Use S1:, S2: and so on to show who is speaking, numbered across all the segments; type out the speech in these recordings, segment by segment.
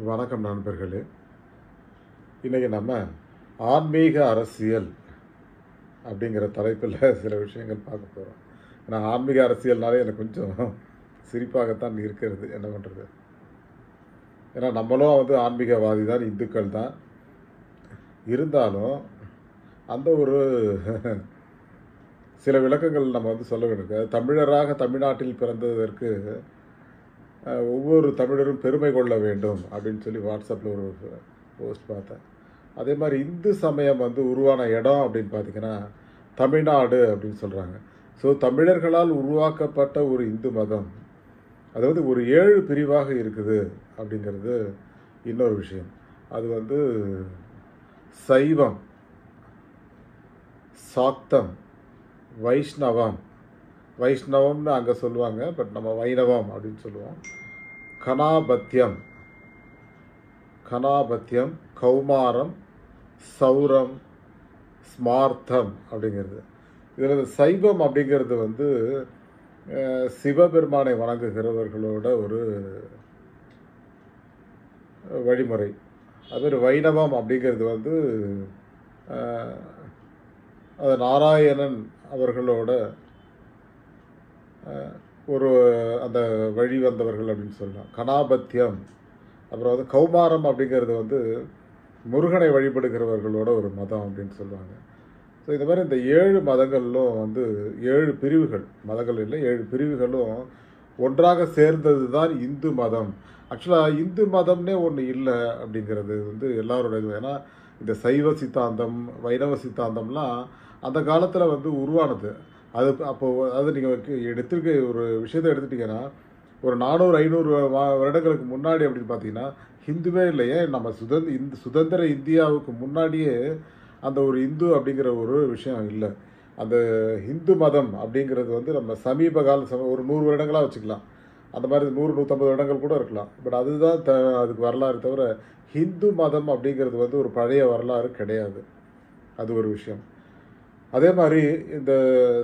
S1: வணக்கம் நண்பர்களே இன்றைக்கி நம்ம ஆன்மீக அரசியல் அப்படிங்கிற தலைப்பில் சில விஷயங்கள் பார்க்க போகிறோம் ஏன்னா ஆன்மீக அரசியல்னாலே எனக்கு கொஞ்சம் சிரிப்பாகத்தான் இருக்கிறது என்ன பண்ணுறது ஏன்னா நம்மளும் வந்து ஆன்மீகவாதி தான் இந்துக்கள் தான் இருந்தாலும் அந்த ஒரு சில விளக்கங்கள் நம்ம வந்து சொல்ல வேண்டியிருக்கு தமிழராக தமிழ்நாட்டில் பிறந்ததற்கு அஹ், ஒவ்வொரு தமிழரும் பெருமை கொள்ள வேண்டும் அப்படின்னு சொல்லி வாட்ஸ்அப்பில் ஒரு போஸ்ட் பார்த்தேன் அதே மாதிரி இந்து சமயம் வந்து உருவான இடம் அப்படின்னு பார்த்தீங்கன்னா தமிழ்நாடு அப்படின்னு சொல்கிறாங்க ஸோ தமிழர்களால் உருவாக்கப்பட்ட ஒரு இந்து மதம் அது வந்து ஒரு ஏழு பிரிவாக இருக்குது அப்படிங்கிறது இன்னொரு விஷயம் அது வந்து சைவம் சாக்தம் வைஷ்ணவம் வைஷ்ணவம்னு அங்கே சொல்லுவாங்க பட் நம்ம வைணவம் அப்படின்னு சொல்லுவோம் கனாபத்தியம் கனாபத்தியம் கௌமாரம் சௌரம் ஸ்மார்த்தம் அப்படிங்கிறது இதில் இந்த சைவம் அப்படிங்கிறது வந்து அஹ், சிவபெருமானை வணங்குகிறவர்களோட ஒரு வழிமுறை அது வைணவம் அப்படிங்கிறது வந்து அஹ், அது நாராயணன் அவர்களோட அஹ், ஒரு அந்த வழி வந்தவர்கள் அப்படின்னு சொல்லலாம் கணாபத்தியம் அப்புறம் வந்து கௌமாரம் அப்படிங்கிறது வந்து முருகனை வழிபடுகிறவர்களோட ஒரு மதம் அப்படின்னு சொல்லுவாங்க ஸோ இந்த மாதிரி இந்த ஏழு மதங்களிலும் வந்து ஏழு பிரிவுகள் மதங்கள் இல்லை ஏழு பிரிவுகளும் ஒன்றாக சேர்ந்தது தான் இந்து மதம் ஆக்சுவலாக இந்து மதம்னே ஒன்று இல்லை அப்படிங்கிறது வந்து எல்லாரோட இது ஏன்னா இந்த சைவ சித்தாந்தம் வைணவ சித்தாந்தம்லாம் அந்த காலத்தில் வந்து உருவானது அது அப்போது அது நீங்கள் எடுத்திருக்க ஒரு விஷயத்தை எடுத்துட்டிங்கன்னா ஒரு நானூறு ஐநூறு வ- வருடங்களுக்கு முன்னாடி அப்படின்னு பார்த்தீங்கன்னா ஹிந்துவே இல்லையே நம்ம சுதந்திர இந்த சுதந்திர இந்தியாவுக்கு முன்னாடியே அந்த ஒரு இந்து அப்படிங்கிற ஒரு விஷயம் இல்லை அந்த ஹிந்து மதம் அப்படிங்கிறது வந்து நம்ம சமீப கால சம ஒரு நூறு வருடங்களாக வச்சுக்கலாம் அந்த மாதிரி நூறு நூற்றம்பது வருடங்கள் கூட இருக்கலாம் பட் அதுதான் த அதுக்கு வரலாறு தவிர ஹிந்து மதம் அப்படிங்கிறது வந்து ஒரு பழைய வரலாறு கிடையாது அது ஒரு விஷயம் அதே மாதிரி இந்த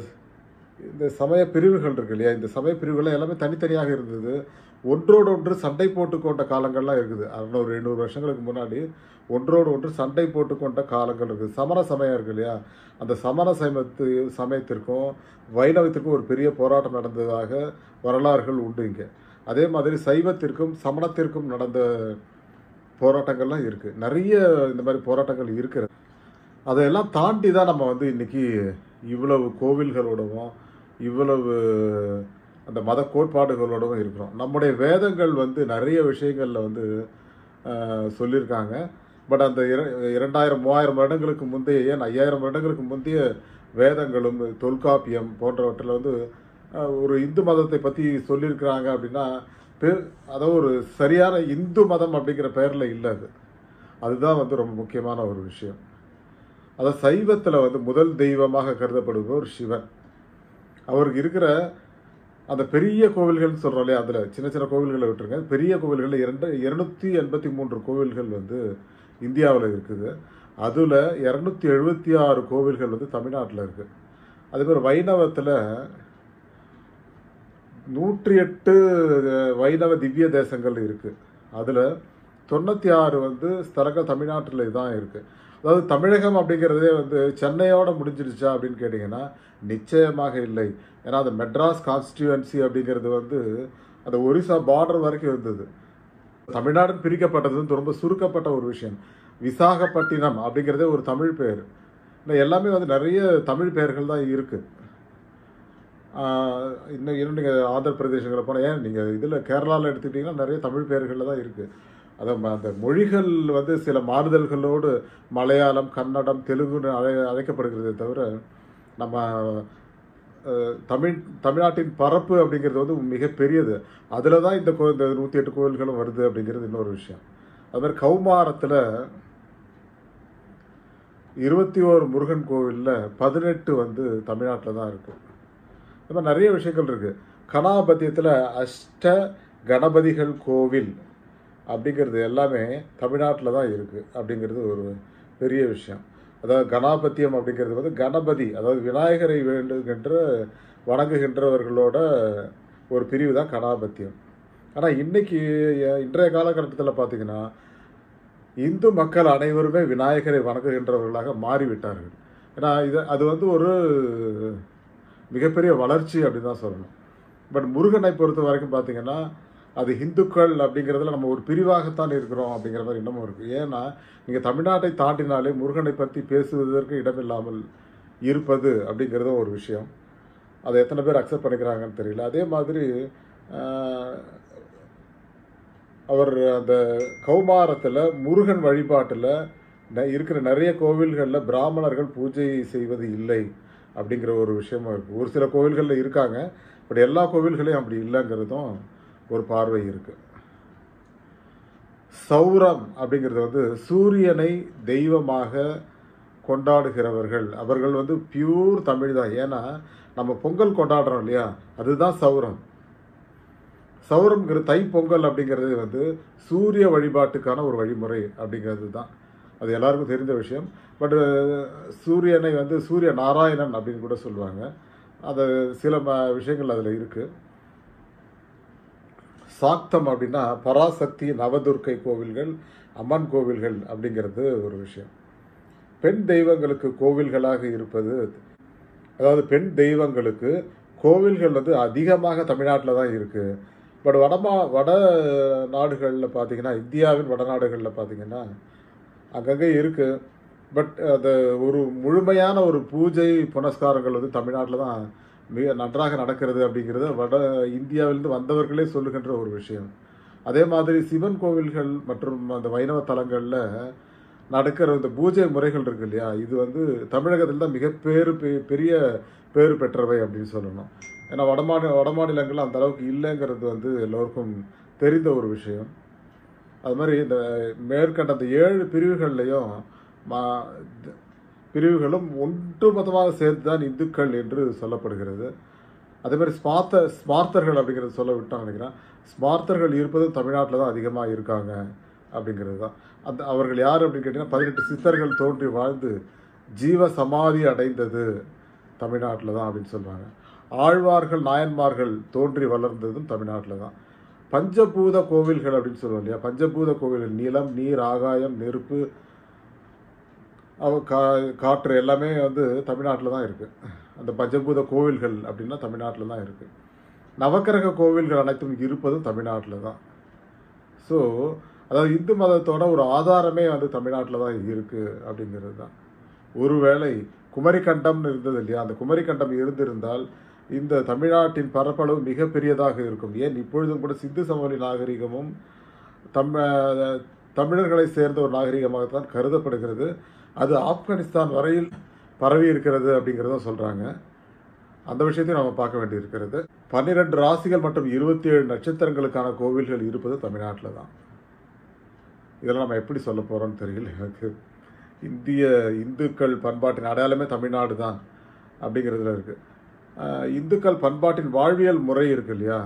S1: இந்த சமய பிரிவுகள் இருக்கு இல்லையா இந்த சமய பிரிவுகள் எல்லாமே தனித்தனியாக இருந்தது ஒன்றோடு ஒன்று சண்டை போட்டுக்கொண்ட காலங்கள்லாம் இருக்குது அறுநூறு எழுநூறு வருஷங்களுக்கு முன்னாடி ஒன்றோடு ஒன்று சண்டை போட்டுக்கொண்ட காலங்கள் இருக்குது சமண சமயம் இருக்கு இல்லையா அந்த சமண சமயத்து சமயத்திற்கும் வைணவத்திற்கும் ஒரு பெரிய போராட்டம் நடந்ததாக வரலாறுகள் உண்டு இங்கே அதே மாதிரி சைவத்திற்கும் சமணத்திற்கும் நடந்த போராட்டங்கள்லாம் இருக்குது நிறைய இந்த மாதிரி போராட்டங்கள் இருக்கிறது அதையெல்லாம் தாண்டி தான் நம்ம வந்து இன்னைக்கு இவ்வளவு கோவில்களோடவும் இவ்வளவு அந்த மத கோட்பாடுகளோடவும் இருக்கிறோம் நம்முடைய வேதங்கள் வந்து நிறைய விஷயங்களில் வந்து ஆஹ், சொல்லியிருக்காங்க பட் அந்த இர- இரண்டாயிரம் மூவாயிரம் வருடங்களுக்கு முந்தைய ஏன் ஐயாயிரம் வருடங்களுக்கு முந்தைய வேதங்களும் தொல்காப்பியம் போன்றவற்றில் வந்து ஆஹ், ஒரு இந்து மதத்தை பற்றி சொல்லியிருக்கிறாங்க அப்படின்னா பெ- அதாவது ஒரு சரியான இந்து மதம் அப்படிங்கிற பெயரில் இல்லை அது அதுதான் வந்து ரொம்ப முக்கியமான ஒரு விஷயம் அதாவது சைவத்தில் வந்து முதல் தெய்வமாக கருதப்படுபவர் சிவன் அவருக்கு இருக்கிற அந்த பெரிய கோவில்கள்னு சொல்கிறோம் இல்லையா அதில் சின்ன சின்ன கோவில்களை விட்டுருங்க பெரிய கோவில்களில் இரண்டு இருநூத்தி எண்பத்தி மூன்று கோவில்கள் வந்து இந்தியாவில் இருக்குது அதில் இரநூத்தி எழுபத்தி ஆறு கோவில்கள் வந்து தமிழ்நாட்டில் இருக்குது அதே மாதிரி வைணவத்தில் நூற்றி எட்டு வைணவ திவ்ய தேசங்கள் இருக்குது அதில் தொண்ணூற்றி ஆறு வந்து ஸ்தலங்கள் தமிழ்நாட்டில் தான் இருக்குது அதாவது தமிழகம் அப்படிங்கிறதே வந்து சென்னையோட முடிஞ்சிடுச்சா அப்படின்னு கேட்டிங்கன்னா நிச்சயமாக இல்லை ஏன்னா அந்த மெட்ராஸ் கான்ஸ்டியூவன்சி அப்படிங்கிறது வந்து அந்த ஒரிசா பார்டர் வரைக்கும் இருந்தது தமிழ்நாடு பிரிக்கப்பட்டது வந்து ரொம்ப சுருக்கப்பட்ட ஒரு விஷயம் விசாகப்பட்டினம் அப்படிங்கிறதே ஒரு தமிழ் பெயர் இன்னும் எல்லாமே வந்து நிறைய தமிழ் பெயர்கள் தான் இருக்குது ஆஹ் இன்னும் இன்னும் நீங்கள் ஆந்திர பிரதேசங்களை போனால் ஏன் நீங்கள் இதில் கேரளாவில் எடுத்துக்கிட்டிங்கன்னா நிறைய தமிழ் பெயர்களில் தான் இருக்குது அதை ம- அந்த மொழிகள் வந்து சில மாறுதல்களோடு மலையாளம் கன்னடம் தெலுங்குன்னு அழை அழைக்கப்படுகிறதே தவிர நம்ம அஹ், தமிழ் தமிழ்நாட்டின் பரப்பு அப்படிங்கிறது வந்து மிகப்பெரியது அதில் தான் இந்த கோ இந்த நூற்றி எட்டு கோவில்களும் வருது அப்படிங்கிறது இன்னொரு விஷயம் அது மாதிரி கௌமாரத்தில் இருபத்தி ஓரு முருகன் கோவிலில் பதினெட்டு வந்து தமிழ்நாட்டில் தான் இருக்குது இந்த மாதிரி நிறைய விஷயங்கள் இருக்குது கணாபத்தியத்தில் அஷ்ட கணபதிகள் கோவில் அப்படிங்கிறது எல்லாமே தமிழ்நாட்டில் தான் இருக்குது அப்படிங்கிறது ஒரு பெரிய விஷயம் அதாவது கணாபத்தியம் அப்படிங்கிறது வந்து கணபதி அதாவது விநாயகரை வேண்டுகின்ற வணங்குகின்றவர்களோட ஒரு பிரிவு தான் கணாபத்தியம் ஆனால் இன்னைக்கு அஹ், இன்றைய காலகட்டத்தில் பார்த்தீங்கன்னா இந்து மக்கள் அனைவருமே விநாயகரை வணங்குகின்றவர்களாக மாறிவிட்டார்கள் ஏன்னா இது அது வந்து ஒரு மிகப்பெரிய வளர்ச்சி அப்படின்னு தான் சொல்லணும் பட் முருகனை பொறுத்த வரைக்கும் பார்த்தீங்கன்னா அது இந்துக்கள் அப்படிங்கிறதுல நம்ம ஒரு பிரிவாகத்தான் இருக்கிறோம் அப்படிங்கிற மாதிரி இன்னமும் இருக்குது ஏன்னா நீங்கள் தமிழ்நாட்டை தாண்டினாலே முருகனை பற்றி பேசுவதற்கு இடமில்லாமல் இருப்பது அப்படிங்கிறதும் ஒரு விஷயம் அதை எத்தனை பேர் அக்செப்ட் பண்ணிக்கிறாங்கன்னு தெரியல அதே மாதிரி ஆஹ், அவர் அந்த கௌமாரத்தில் முருகன் வழிபாட்டில் ந- இருக்கிற நிறைய கோவில்களில் பிராமணர்கள் பூஜை செய்வது இல்லை அப்படிங்கிற ஒரு விஷயமும் இருக்குது ஒரு சில கோவில்களில் இருக்காங்க பட் எல்லா கோவில்களையும் அப்படி இல்லைங்கிறதும் ஒரு பார்வை இருக்குது சௌரம் அப்படிங்கிறது வந்து சூரியனை தெய்வமாக கொண்டாடுகிறவர்கள் அவர்கள் வந்து பியூர் தமிழ் தான் ஏன்னா நம்ம பொங்கல் கொண்டாடுறோம் இல்லையா அதுதான் சௌரம் சௌரம்ங்கிற தை பொங்கல் அப்படிங்கிறது வந்து சூரிய வழிபாட்டுக்கான ஒரு வழிமுறை அப்படிங்கிறது தான் அது எல்லாருக்கும் தெரிந்த விஷயம் பட் சூரியனை வந்து சூரிய நாராயணன் அப்படின்னு கூட சொல்லுவாங்க அது சில ம விஷயங்கள் அதில் இருக்குது சாக்தம் அப்படின்னா பராசக்தி நவதுர்க்கை கோவில்கள் அம்மன் கோவில்கள் அப்படிங்கிறது ஒரு விஷயம் பெண் தெய்வங்களுக்கு கோவில்களாக இருப்பது அதாவது பெண் தெய்வங்களுக்கு கோவில்கள் வந்து அதிகமாக தமிழ்நாட்டில் தான் இருக்குது பட் வடமா வட நாடுகளில் பார்த்தீங்கன்னா இந்தியாவின் வடநாடுகளில் பார்த்தீங்கன்னா அங்கங்கே இருக்குது பட் அது ஒரு முழுமையான ஒரு பூஜை புனஸ்காரங்கள் வந்து தமிழ்நாட்டில் தான் மிக நன்றாக நடக்கிறது அப்படிங்கிறது வட இந்தியாவிலிருந்து வந்தவர்களே சொல்லுகின்ற ஒரு விஷயம் அதே மாதிரி சிவன் கோவில்கள் மற்றும் அந்த வைணவ தலங்களில் நடக்கிற இந்த பூஜை முறைகள் இருக்கு இல்லையா இது வந்து தமிழகத்தில் தான் மிக பேரு பெ- பெரிய பேறு பெற்றவை அப்படின்னு சொல்லணும் ஏன்னா வடமாநில வடமாநிலங்கள் அந்த அளவுக்கு இல்லைங்கிறது வந்து எல்லோருக்கும் தெரிந்த ஒரு விஷயம் அது மாதிரி இந்த மேற்கண்ட அந்த ஏழு பிரிவுகள்லையும் மா த- பிரிவுகளும் ஒன்றுமொத்தமாக சேர்த்து தான் இந்துக்கள் என்று சொல்லப்படுகிறது அதே மாதிரி ஸ்மார்த்த ஸ்மார்த்தர்கள் அப்படிங்கிறது சொல்ல விட்டோம் நினைக்கிறேன் ஸ்மார்த்தர்கள் இருப்பது தமிழ்நாட்டில் தான் அதிகமாக இருக்காங்க அப்படிங்கிறது தான் அந்த அவர்கள் யார் அப்படின்னு கேட்டிங்கன்னா பதினெட்டு சித்தர்கள் தோன்றி வாழ்ந்து ஜீவ சமாதி அடைந்தது தமிழ்நாட்டில் தான் அப்படின்னு சொல்கிறாங்க ஆழ்வார்கள் நாயன்மார்கள் தோன்றி வளர்ந்ததும் தமிழ்நாட்டில் தான் பஞ்சபூத கோவில்கள் அப்படின்னு சொல்லுவோம் இல்லையா பஞ்சபூத கோவில்கள் நிலம் நீர் ஆகாயம் நெருப்பு அவ- கா காற்று எல்லாமே வந்து தமிழ்நாட்டில் தான் இருக்குது அந்த பஞ்சபூத கோவில்கள் அப்படின்னா தமிழ்நாட்டில் தான் இருக்குது நவக்கிரக கோவில்கள் அனைத்தும் இருப்பதும் தமிழ்நாட்டில் தான் ஸோ அதாவது இந்து மதத்தோட ஒரு ஆதாரமே வந்து தமிழ்நாட்டில் தான் இருக்குது அப்படிங்கிறது தான் ஒருவேளை குமரிக்கண்டம்னு இருந்தது இல்லையா அந்த குமரிக்கண்டம் இருந்திருந்தால் இந்த தமிழ்நாட்டின் பரப்பளவு மிகப்பெரியதாக இருக்கும் ஏன் இப்பொழுதும் கூட சிந்து சமவெளி நாகரிகமும் தம் தமிழர்களை சேர்ந்த ஒரு நாகரிகமாகத்தான் கருதப்படுகிறது அது ஆப்கானிஸ்தான் வரையில் பரவி இருக்கிறது அப்படிங்கிறத சொல்கிறாங்க அந்த விஷயத்தையும் நம்ம பார்க்க வேண்டியிருக்கிறது பன்னிரெண்டு ராசிகள் மற்றும் இருபத்தி ஏழு நட்சத்திரங்களுக்கான கோவில்கள் இருப்பது தமிழ்நாட்டில் தான் இதெல்லாம் நம்ம எப்படி சொல்ல போகிறோம்னு தெரியல எனக்கு இந்திய இந்துக்கள் பண்பாட்டின் அடையாளமே தமிழ்நாடு தான் அப்படிங்கிறதுல இருக்குது இந்துக்கள் பண்பாட்டின் வாழ்வியல் முறை இருக்கு இல்லையா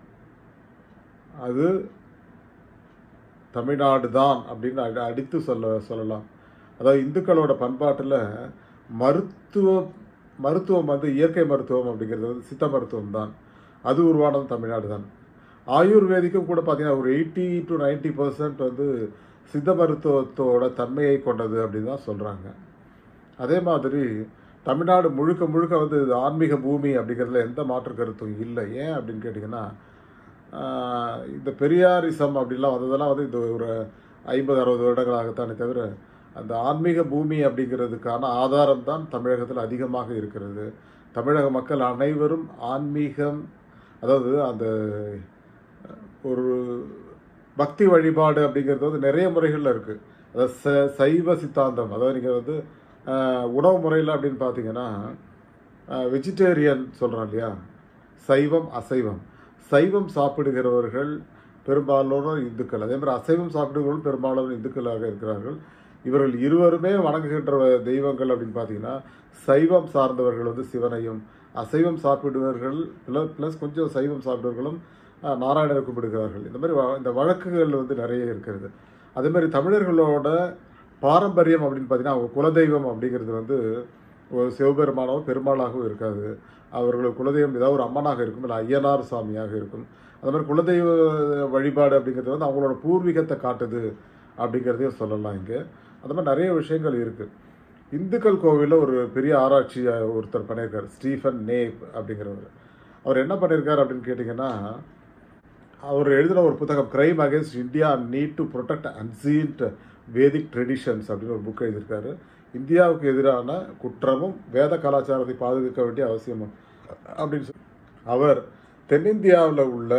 S1: அது தமிழ்நாடு தான் அப்படின்னு அடி- அடித்து சொல்ல சொல்லலாம் அதாவது இந்துக்களோட பண்பாட்டில் மருத்துவம் மருத்துவம் வந்து இயற்கை மருத்துவம் அப்படிங்கிறது வந்து சித்த மருத்துவம் தான் அது உருவானது தமிழ்நாடு தான் ஆயுர்வேதிக்கும் கூட பார்த்தீங்கன்னா ஒரு எயிட்டி டு 90% பர்சன்ட் வந்து சித்த மருத்துவத்தோட தன்மையை கொண்டது அப்படின்னு தான் சொல்கிறாங்க அதே மாதிரி தமிழ்நாடு முழுக்க முழுக்க வந்து இது ஆன்மீக பூமி அப்படிங்கிறதுல எந்த மாற்று கருத்தும் இல்லை ஏன் அப்படின்னு கேட்டிங்கன்னா ஆஹ், இந்த பெரியாரிசம் அப்படிலாம் வந்ததெல்லாம் வந்து இந்த ஒரு ஐம்பது அறுபது வருடங்களாகத்தானே தவிர அந்த ஆன்மீக பூமி அப்படிங்கிறதுக்கான ஆதாரம் தான் தமிழகத்தில் அதிகமாக இருக்கிறது தமிழக மக்கள் அனைவரும் ஆன்மீகம் அதாவது அந்த ஒரு பக்தி வழிபாடு அப்படிங்கிறது வந்து நிறைய முறைகளில் இருக்குது அதாவது ச- சைவ சித்தாந்தம் அதாவது நீங்கள் வந்து ஆஹ், உணவு முறையில் அப்படின்னு பார்த்தீங்கன்னா வெஜிடேரியன் சொல்கிறோம் இல்லையா சைவம் அசைவம் சைவம் சாப்பிடுகிறவர்கள் பெரும்பாலானோர் இந்துக்கள் அதே மாதிரி அசைவம் சாப்பிடுகிறவர்கள் பெரும்பாலான இந்துக்களாக இருக்கிறார்கள் இவர்கள் இருவருமே வணங்குகின்ற தெய்வங்கள் அப்படின்னு பார்த்தீங்கன்னா சைவம் சார்ந்தவர்கள் வந்து சிவனையும் அசைவம் சாப்பிடுவர்கள் ப்ளஸ் ப்ளஸ் கொஞ்சம் சைவம் சாப்பிடுவர்களும் ஆஹ், நாராயணரை கும்பிடுகிறார்கள் இந்த மாதிரி வ- இந்த வழக்குகள் வந்து நிறைய இருக்கிறது அதே மாதிரி தமிழர்களோட பாரம்பரியம் அப்படின்னு பார்த்தீங்கன்னா அவங்க குலதெய்வம் அப்படிங்கிறது வந்து ஒரு சிவபெருமானோ பெருமாளாகவும் இருக்காது அவர்களுக்கு குலதெய்வம் ஏதாவது ஒரு அம்மனாக இருக்கும் இல்லை ஐயனார் சாமியாக இருக்கும் அது மாதிரி குலதெய்வ வழிபாடு அப்படிங்கிறது வந்து அவங்களோட பூர்வீகத்தை காட்டுது அப்படிங்கிறதையும் சொல்லலாம் இங்கே அந்த மாதிரி நிறைய விஷயங்கள் இருக்குது இந்துக்கள் கோவிலில் ஒரு பெரிய ஆராய்ச்சி ஒருத்தர் பண்ணியிருக்கார் ஸ்டீஃபன் நேப் அப்படிங்கிறவர் அவர் என்ன பண்ணியிருக்கார் அப்படின்னு கேட்டிங்கன்னா அவர் எழுதின ஒரு புத்தகம் crime against India need to protect ancient Vedic traditions அப்படின்னு ஒரு புக் எழுதியிருக்காரு இந்தியாவுக்கு எதிரான குற்றமும் வேத கலாச்சாரத்தை பாதுகாக்க வேண்டிய அவசியமும் அப்படின்னு சொல்லி அவர் தென்னிந்தியாவில் உள்ள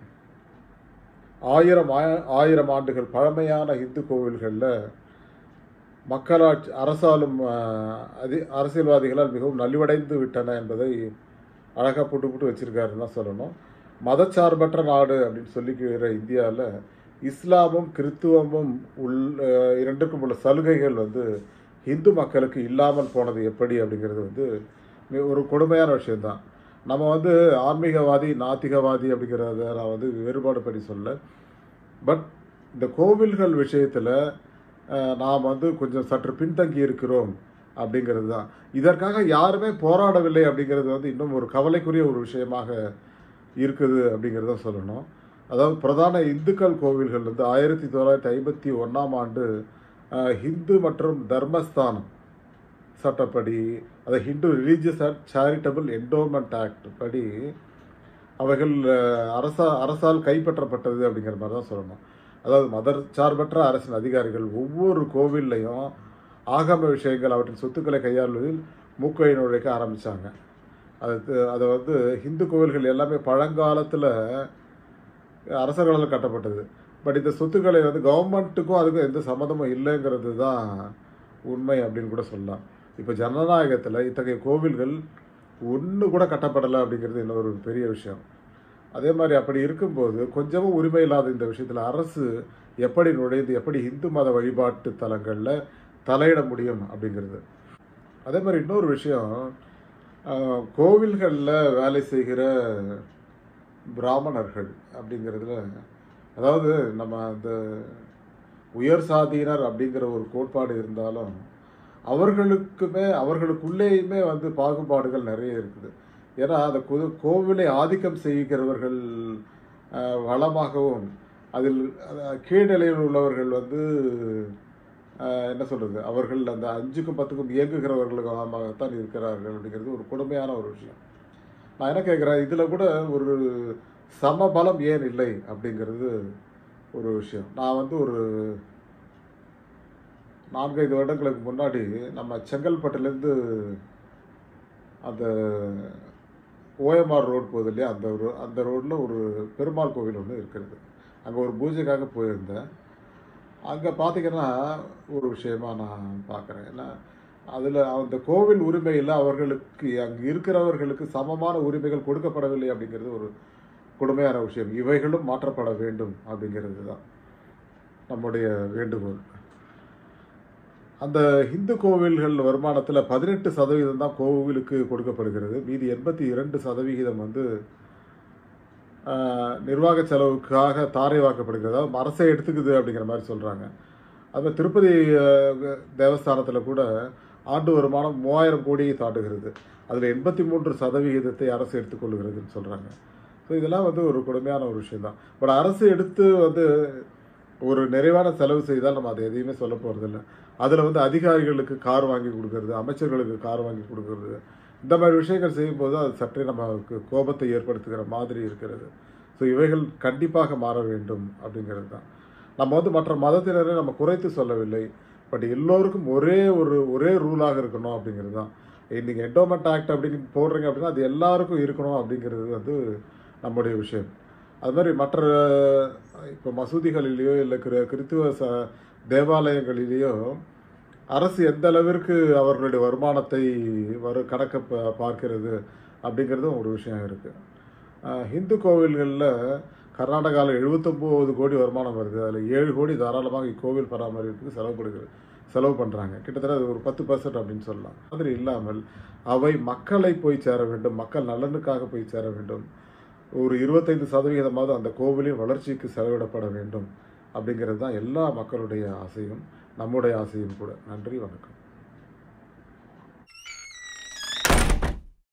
S1: ஆயிரம் ஆய- ஆயிரம் ஆண்டுகள் பழமையான இந்து கோவில்களில் மக்களாட்சி அரசாலும் ஆஹ், அதி அரசியல்வாதிகளால் மிகவும் நலிவடைந்து விட்டன என்பதை அழகாக போட்டு போட்டு வச்சிருக்காருன்னு தான் சொல்லணும் மதச்சார்பற்ற நாடு அப்படின்னு சொல்லிக்கிற இந்தியாவில் இஸ்லாமும் கிறித்துவமும் உள் ஆஹ், இரண்டுக்கும் உள்ள சலுகைகள் வந்து இந்து மக்களுக்கு இல்லாமல் போனது எப்படி அப்படிங்கிறது வந்து மி- ஒரு கொடுமையான விஷயம்தான் நம்ம வந்து ஆன்மீகவாதி நாத்திகவாதி அப்படிங்கிறத நான் வந்து வேறுபாடு படி சொல்ல பட் இந்த கோவில்கள் விஷயத்தில் நாம் வந்து கொஞ்சம் சற்று பின்தங்கி இருக்கிறோம் அப்படிங்கிறது தான் இதற்காக யாருமே போராடவில்லை அப்படிங்கிறது வந்து இன்னும் ஒரு கவலைக்குரிய ஒரு விஷயமாக இருக்குது அப்படிங்கிறத சொல்லணும் அதாவது பிரதான இந்துக்கள் கோவில்கள் வந்து ஆயிரத்தி தொள்ளாயிரத்தி ஐம்பத்தி ஒன்றாம் ஆண்டு அஹ், ஹிந்து மற்றும் தர்மஸ்தானம் சட்டப்படி அதை Hindu religious and charitable endowment act படி அவைகள் அஹ், அரசா அரசால் கைப்பற்றப்பட்டது அப்படிங்கிற மாதிரி தான் சொல்லணும் அதாவது மதர் சார்பற்ற அரசின் அதிகாரிகள் ஒவ்வொரு கோவில்லையும் ஆகம விஷயங்கள் அவற்றின் சொத்துக்களை கையாளுவதில் மூக்கை நுழைக்க ஆரம்பித்தாங்க அது அதை வந்து ஹிந்து கோவில்கள் எல்லாமே பழங்காலத்தில் அரசர்களால் கட்டப்பட்டது பட் இந்த சொத்துக்களை வந்து கவர்மெண்ட்டுக்கும் அதுக்கும் எந்த சம்மந்தமும் இல்லைங்கிறது தான் உண்மை அப்படின்னு கூட சொல்லலாம் இப்போ ஜனநாயகத்தில் இத்தகைய கோவில்கள் ஒன்று கூட கட்டப்படலை அப்படிங்கிறது இன்னொரு பெரிய விஷயம் அதே மாதிரி அப்படி இருக்கும்போது கொஞ்சமும் உரிமை இல்லாத இந்த விஷயத்தில் அரசு எப்படி நுழைந்து எப்படி இந்து மத வழிபாட்டு தலங்களில் தலையிட முடியும் அப்படிங்கிறது அதே மாதிரி இன்னொரு விஷயம் கோவில்களில் வேலை செய்கிற பிராமணர்கள் அப்படிங்கிறதுல அதாவது நம்ம அந்த உயர் சாதியினர் அப்படிங்கிற ஒரு கோட்பாடு இருந்தாலும் அவர்களுக்குமே அவர்களுக்குள்ளேயுமே வந்து பாகுபாடுகள் நிறைய இருக்குது ஏன்னா அந்த கு- கோவிலை ஆதிக்கம் செய்கிறவர்கள் அஹ், வளமாகவும் அதில் அஹ், கீழ்நிலையில் உள்ளவர்கள் வந்து அஹ், என்ன சொல்றது அவர்கள் அந்த அஞ்சுக்கும் பத்துக்கும் இயங்குகிறவர்களுக்காகத்தான் இருக்கிறார்கள் அப்படிங்கிறது ஒரு கொடுமையான ஒரு விஷயம் நான் என்ன கேட்குறேன் இதில் கூட ஒரு சமபலம் ஏன் இல்லை அப்படிங்கிறது ஒரு விஷயம் நான் வந்து ஒரு நான்கைந்து வருடங்களுக்கு முன்னாடி நம்ம செங்கல்பட்டுலேருந்து அந்த ஓஎம்ஆர் ரோட் போகுது இல்லையா அந்த ஒரு அந்த ரோட்டில் ஒரு பெருமாள் கோவில் ஒன்று இருக்கிறது அங்கே ஒரு பூஜைக்காக போயிருந்தேன் அங்கே பார்த்தீங்கன்னா ஒரு விஷயமா நான் பார்க்குறேன் ஏன்னா அதில் அந்த கோவில் உரிமையில் அவர்களுக்கு அங்கே இருக்கிறவர்களுக்கு சமமான உரிமைகள் கொடுக்கப்படவில்லை அப்படிங்கிறது ஒரு கொடுமையான விஷயம் இவைகளும் மாற்றப்பட வேண்டும் அப்படிங்கிறது தான் நம்முடைய வேண்டுகோள் அந்த இந்து கோவில்கள் வருமானத்தில் பதினெட்டு சதவீதம் தான் கோவிலுக்கு கொடுக்கப்படுகிறது மீதி எண்பத்தி இரண்டு சதவிகிதம் வந்து ஆஹ், நிர்வாக செலவுக்காக தாரை வாக்கப்படுகிறது அதாவது அரசே எடுத்துக்குது அப்படிங்கிற மாதிரி சொல்கிறாங்க அது மாதிரி திருப்பதி ஆஹ், தேவஸ்தானத்தில் கூட ஆண்டு வருமானம் மூவாயிரம் கோடியை தாண்டுகிறது அதில் எண்பத்தி மூன்று சதவிகிதத்தை அரசு எடுத்துக்கொள்கிறதுன்னு சொல்கிறாங்க ஸோ இதெல்லாம் வந்து ஒரு கொடுமையான ஒரு விஷயம் தான் பட் அரசு எடுத்து வந்து ஒரு நிறைவான செலவு செய்தால் நம்ம அதை எதையுமே சொல்ல போகிறதில்ல அதில் வந்து அதிகாரிகளுக்கு கார் வாங்கி கொடுக்கறது அமைச்சர்களுக்கு கார் வாங்கி கொடுக்கறது இந்த மாதிரி விஷயங்கள் செய்யும்போது அது சற்றே நமக்கு கோபத்தை ஏற்படுத்துகிற மாதிரி இருக்கிறது ஸோ இவைகள் கண்டிப்பாக மாற வேண்டும் அப்படிங்கிறது தான் நம்ம வந்து மற்ற மதத்தினரை நம்ம குறைத்து சொல்லவில்லை பட் எல்லோருக்கும் ஒரே ஒரு ஒரே ரூலாக இருக்கணும் அப்படிங்கிறது தான் இன்னைக்கு என்டோமெண்ட் ஆக்ட் அப்படின்னு போடுறீங்க அப்படின்னா அது எல்லாருக்கும் இருக்கணும் அப்படிங்கிறது வந்து நம்முடைய விஷயம் அது மாதிரி மற்ற இப்போ மசூதிகளிலேயோ இல்லை கிற கிறித்துவ ச தேவாலயங்களிலேயோ அரசு எந்த அளவிற்கு அவர்களுடைய வருமானத்தை வரு கணக்க ப- பார்க்கிறது அப்படிங்கிறதும் ஒரு விஷயம் இருக்குது ஹிந்து கோவில்களில் கர்நாடகாவில் எழுபத்தொம்போது கோடி வருமானம் வருது அதில் ஏழு கோடி தாராளமாக இக்கோவில் பராமரிப்புக்கு செலவு கொடுக்குது செலவு பண்ணுறாங்க கிட்டத்தட்ட அது ஒரு பத்து பர்சன்ட் அப்படின்னு சொல்லலாம் மாதிரி இல்லாமல் அவை மக்களை போய் சேர வேண்டும் மக்கள் நலனுக்காக போய் சேர வேண்டும் ஒரு இருபத்தைந்து சதவிகிதமாவது அந்த கோவிலின் வளர்ச்சிக்கு செலவிடப்பட வேண்டும் அப்படிங்கிறது தான் எல்லா மக்களுடைய ஆசையும் நம்முடைய ஆசையும் கூட நன்றி வணக்கம்